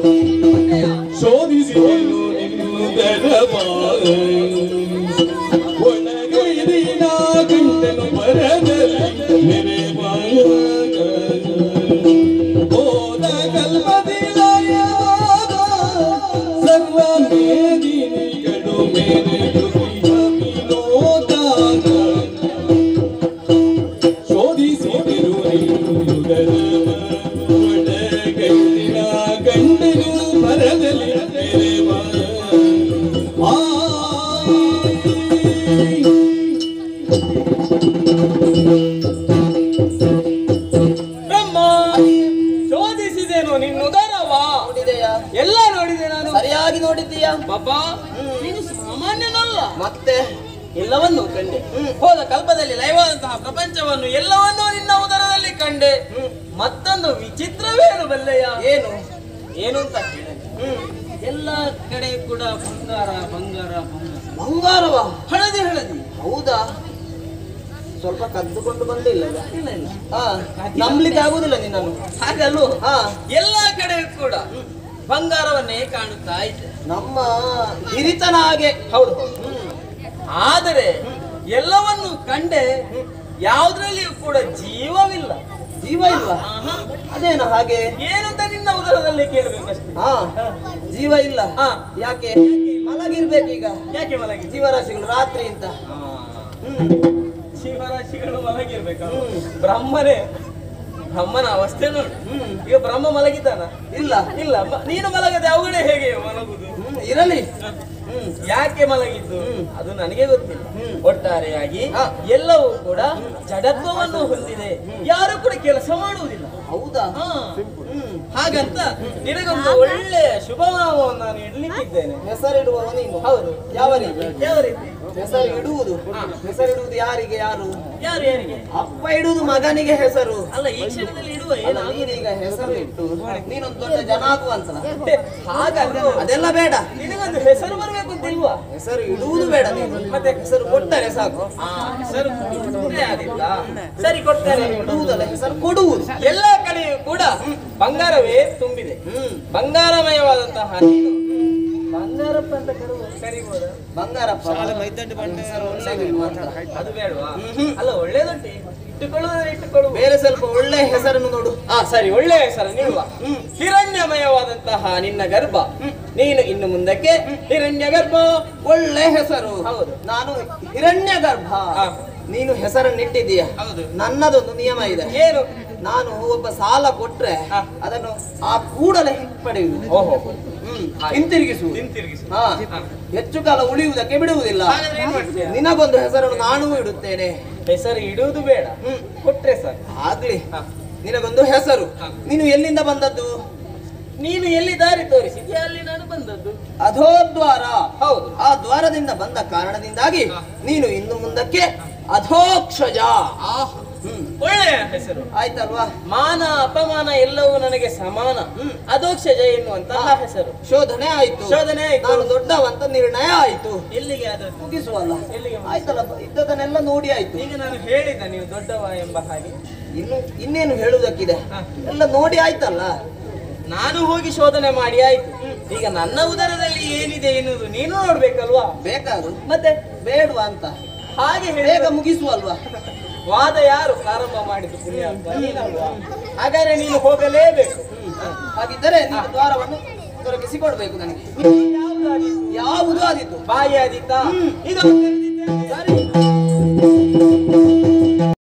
ಶೋಧಿಸಿದೆನು ನಿನ್ನುದರವ ಒಳಗೈದಿನ ಗಂಟನು ಬರದಲ್ಲಿ ನೆರೆವಾಗ ಹೋದ ಕಲ್ಪದಿಲಯವಾದ ಸರ್ವ ಮೇದಿನಿಗಳು ಮೇರೆ ವಿನೋದಾಗ ಶೋಧಿಸಿದರು ನಿನ್ನುದರವ ಒಳಗೈದಿನ ಗಂಟನು ಬರದಲ್ಲಿ ನೆರೆವಾಗ ಆ ಬ್ರಹ್ಮ ಶೋಧಿಸಿದೆನು ನಿನ್ನುದರವ ನೋಡಿದೆಯಾ ಎಲ್ಲ ನೋಡಿದೆ ನಾನು ಸರಿಯಾಗಿ ನೋಡಿದ್ದೀಯಾ ಬಾಬಾ ನೀನು ಸಾಮಾನ್ಯನಲ್ಲ ಮತ್ತೆ ಎಲ್ಲವನ್ನೂ ಕಂಡೆ ಹೋದ ಕಲ್ಪದಲ್ಲಿ ಲಯವಾದಂತಹ ಪ್ರಪಂಚವನ್ನು ಎಲ್ಲವನ್ನೂ ನಿನ್ನ ಉದರದಲ್ಲಿ ಕಂಡೆ ಮತ್ತೊಂದು ವಿಚಿತ್ರವೇನು ಬಲ್ಲೆಯ ಏನು ಏನು ಅಂತ ಕೇಳಿದೆ ಹ್ಮ್ ಎಲ್ಲ ಕಡೆ ಕೂಡ ಬಂಗಾರ ಬಂಗಾರ ಬಂಗಾರ ಬಂಗಾರವ ಹಳದಿ ಹಳದಿ ಹೌದಾ ಸ್ವಲ್ಪ ಕದ್ದುಕೊಂಡು ಬಂದಿಲ್ಲ ಇಲ್ಲ ಇಲ್ಲ ಹಾ ನಂಬ್ಲಿಕ್ಕೆ ಆಗುದಿಲ್ಲ ನಿನ್ನನ್ನು ಹಾಗಲ್ವೋ ಹಾ ಎಲ್ಲ ಕಡೆ ಕೂಡ ಬಂಗಾರವನ್ನೇ ಕಾಣುತ್ತಾ ಇದ್ದೆ ನಮ್ಮ ಹಿರಿತನ ಹಾಗೆ ಹೌದು ಹೌದು ಆದರೆ ಎಲ್ಲವನ್ನು ಕಂಡೆ ಯಾವುದ್ರಲ್ಲಿಯೂ ಕೂಡ ಜೀವವಿಲ್ಲ ಜೀವ ಇಲ್ಲ ಆಹಾ. ಅದೇನು ಹಾಗೆ ಏನಂತ ನಿನ್ನ ಉದರದಲ್ಲಿ ಕೇಳಬೇಕಷ್ಟೇ ಹಾ ಜೀವ ಇಲ್ಲ ಹಾ. ಯಾಕೆ ಮಲಗಿರ್ಬೇಕೀಗ ಯಾಕೆ ಮಲಗಿ ಜೀವರಾಶಿಗಳು ರಾತ್ರಿ ಅಂತ ಹ್ಮ್ ಶಿವರಾಶಿಗಳು ಮಲಗಿರ್ಬೇಕು ಹ್ಮ್. ಬ್ರಹ್ಮನೇ ಬ್ರಹ್ಮನ ಅವಸ್ಥೆ ನೋಡು ಹ್ಮ್ ಈಗ ಬ್ರಹ್ಮ ಮಲಗಿದ್ದಾನ ಇಲ್ಲ ಇಲ್ಲ ಮ- ನೀನು ಮಲಗದೆ ಅವುಗಳೇ ಹೇಗೆ ಮಲಗುದು ಹ್ಮ್ ಇರಲಿ ಹ್ಮ್. ಯಾಕೆ ಮಲಗಿದ್ದು ಅದು ನನಗೆ ಗೊತ್ತಿಲ್ಲ ಹ್ಮ್. ಒಟ್ಟಾರೆಯಾಗಿ ಹಾ. ಎಲ್ಲವೂ ಕೂಡ ಜಡತ್ವವನ್ನು ಹೊಂದಿದೆ ಯಾರು ಕೂಡ ಕೆಲಸ ಮಾಡುವುದಿಲ್ಲ ಹೌದಾ ಹಾ. ಹ್ಮ್ ಹಾಗಂತ ನಿನಗೊಂದು ಒಳ್ಳೆಯ ಶುಭನಾಮವನ್ನು ನಾನು ಇಡ್ಲಿಕ್ಕಿದ್ದೇನೆ ಹೆಸರಿಡುವವ ನೀನು ಹೌದು ಯಾವ ರೀತಿ ಯಾವ ರೀತಿ ಹೆಸರು ಇಡುವುದು ಹೆಸರಿಡುವುದು ಯಾರಿಗೆ ಯಾರು ಯಾರು ಯಾರಿಗೆ ಅಪ್ಪ ಇಡುವುದು ಮಗನಿಗೆ ಹೆಸರು ಅಲ್ಲ ಈ ಕ್ಷಣದಲ್ಲಿ ಇಡುವ ಅಲ್ಲ, ಏನಾಗುದು? ನೀನೀಗ ಹೆಸರು ಇಟ್ಟು ನೀನೊಂದು ದೊಡ್ಡ ಜನ ಆಗುವಂತಲ್ಲ ಹಾಗಲ್ಲ ಅದೆಲ್ಲ ಬೇಡ ನಿನಗೊಂದು ಹೆಸರು ಬರಬೇಕು ಅಂತ ಇಲ್ವಾ ಹೆಸರು ಇಡುವುದು ಬೇಡ ನೀನು ಮತ್ತೆ ಹೆಸರು ಕೊಟ್ಟರೆ ಸಾಕು ಆ, ಹೆಸರು ಕೊಟ್ಟರೆ ಆದಿಲ್ಲ. ಸರಿ ಕೊಡ್ತೇನೆ ಇಡುವುದಲ್ಲ ಹೆಸರು ಕೊಡುವುದು ಎಲ್ಲ ಕಡೆಯೂ ಕೂಡ ಬಂಗಾರವೇ ತುಂಬಿದೆ ಹ್ಮ್ ಬಂಗಾರಮಯವಾದಂತಹ ನೀನು ಬಂಗಾರಪ್ಪ ಅಂತ ಕರೆಯುವ ಕರಿಬೋದ ಬಂಗಾರಪ್ಪ ಹೆಸರು ಒಳ್ಳೆದಿಲ್ವಾ ಅಂತ. ಅದು ಬೇಡವಾ ಅಲ್ಲ ಒಳ್ಳೇದುಂಟು ಇಟ್ಟುಕೊಳ್ಳುವುದ್ರೆ ಇಟ್ಟುಕೊಳ್ಳುವ ಬೇರೆ ಸ್ವಲ್ಪ ಒಳ್ಳೆ ಹೆಸರನ್ನು ನೋಡು ಆ ಸರಿ ಒಳ್ಳೆಯ ಹೆಸರು ನೀಡುವ ಹಿರಣ್ಯಮಯವಾದಂತಹ ನಿನ್ನ ಗರ್ಭ ನೀನು ಇನ್ನು ಮುಂದಕ್ಕೆ ಹಿರಣ್ಯ ಗರ್ಭ ಒಳ್ಳೆ ಹೆಸರು ಹೌದು. ನಾನು ಹಿರಣ್ಯ ಗರ್ಭ ಹಾ. ನೀನು ಹೆಸರನ್ನಿಟ್ಟಿದ್ದೀಯ ಹೌದು. ನನ್ನದೊಂದು ನಿಯಮ ಇದೆ ಏನು ನಾನು ಒಬ್ಬ ಸಾಲ ಕೊಟ್ರೆ ಹಾ. ಅದನ್ನು ಆ ಕೂಡಲೇ ಹಿಂಪಡೆಯುವುದು ಓಹೋ ಹ್ಮ್ ಹಿಂತಿರುಗಿಸುವುದು ಹಿಂತಿರುಗಿಸು ಹಾ ಹೆಚ್ಚು ಕಾಲ ಉಳಿಯುವುದಕ್ಕೆ ಬಿಡುವುದಿಲ್ಲ ಹಾಗಾದ್ರೆ ಏನ್ ಮಾಡ್ತೀಯ? ನಿನಗೊಂದು ಹೆಸರನ್ನು ನಾನೂ ಇಡುತ್ತೇನೆ ಹೆಸರು ಇಡುವುದು ಬೇಡ ಹ್ಮ್ ಕೊಟ್ರೆ ಸರ್ ಆಗ್ಲಿ ಹಾ. ನಿನಗೊಂದು ಹೆಸರು ಹಾ. ನೀನು ಎಲ್ಲಿಂದ ಬಂದದ್ದು ನೀನು ಎಲ್ಲಿ ದಾರಿ ತೋರಿಸಿದ್ಯಾ ಅಲ್ಲಿ ನಾನು ಬಂದದ್ದು ಅಧೋದ್ವಾರ ಹೌದು ಆ ದ್ವಾರದಿಂದ ಬಂದ ಕಾರಣದಿಂದಾಗಿ ಹಾ. ನೀನು ಇನ್ನು ಮುಂದಕ್ಕೆ ಅಧೋಕ್ಷಜ ಆಹ್, ಹ್ಮ್ ಒಳ್ಳೆಯ ಹೆಸರು ಆಯ್ತಲ್ವಾ ಮಾನ ಅಪಮಾನ ಎಲ್ಲವೂ ನನಗೆ ಸಮಾನ ಹ್ಮ್. ಅದೋಕ್ಷಜ ಎನ್ನುವಂತಹ ಹಾ. ಹೆಸರು ಶೋಧನೆ ಆಯ್ತು ಶೋಧನೆ ಆಯ್ತು. ನಾನು ದೊಡ್ಡವಂತ ನಿರ್ಣಯ ಆಯ್ತು ಎಲ್ಲಿಗೆ ಆದದ್ದು ಮುಗಿಸುವಲ್ಲ ಎಲ್ಲಿಗೆ ಮುಗಿಸು? ಆಯ್ತಲ್ಲ ಇದ್ದದನ್ನೆಲ್ಲ ನೋಡಿ ಆಯ್ತು ಈಗ ನಾನು ಹೇಳಿದ ನೀವು ದೊಡ್ಡವ ಎಂಬ ಹಾಗೆ ಇನ್ನು ಇನ್ನೇನು ಹೇಳುವುದಕ್ಕಿದೆ ಹಾ. ಎಲ್ಲ ನೋಡಿ ಆಯ್ತಲ್ಲ ನಾನು ಹೋಗಿ ಶೋಧನೆ ಮಾಡಿ ಆಯ್ತು ಈಗ ನನ್ನ ಉದರದಲ್ಲಿ ಏನಿದೆ ಎನ್ನುವುದು ನೀನು ನೋಡ್ಬೇಕಲ್ವಾ ಬೇಕಾದ್ರು ಮತ್ತೆ ಬೇಡವಾ ಅಂತ ಹಾಗೆ ಬೇಗ ಹೇಗ ಮುಗಿಸುವಲ್ವಾ ವಾದ ಯಾರು ಪ್ರಾರಂಭ ಮಾಡಿದ್ದು ಪುಣ್ಯಾತ್ಮ ನೀನಲ್ವಾ ಹಾಗಾದ್ರೆ ನೀನು ಹೋಗಲೇಬೇಕು ಹಾಗಿದ್ದರೆ ನೀನು ದ್ವಾರವನ್ನು ದೊರಕಿಸಿಕೊಡ್ಬೇಕು ನನಗೆ ಯಾವುದಾದೀತು? ಯಾವುದು ಆದಿತ್ತು ಬಾಯಿ ಆದೀತಾ ಹ್ಮ್. ಇದು ಸರಿ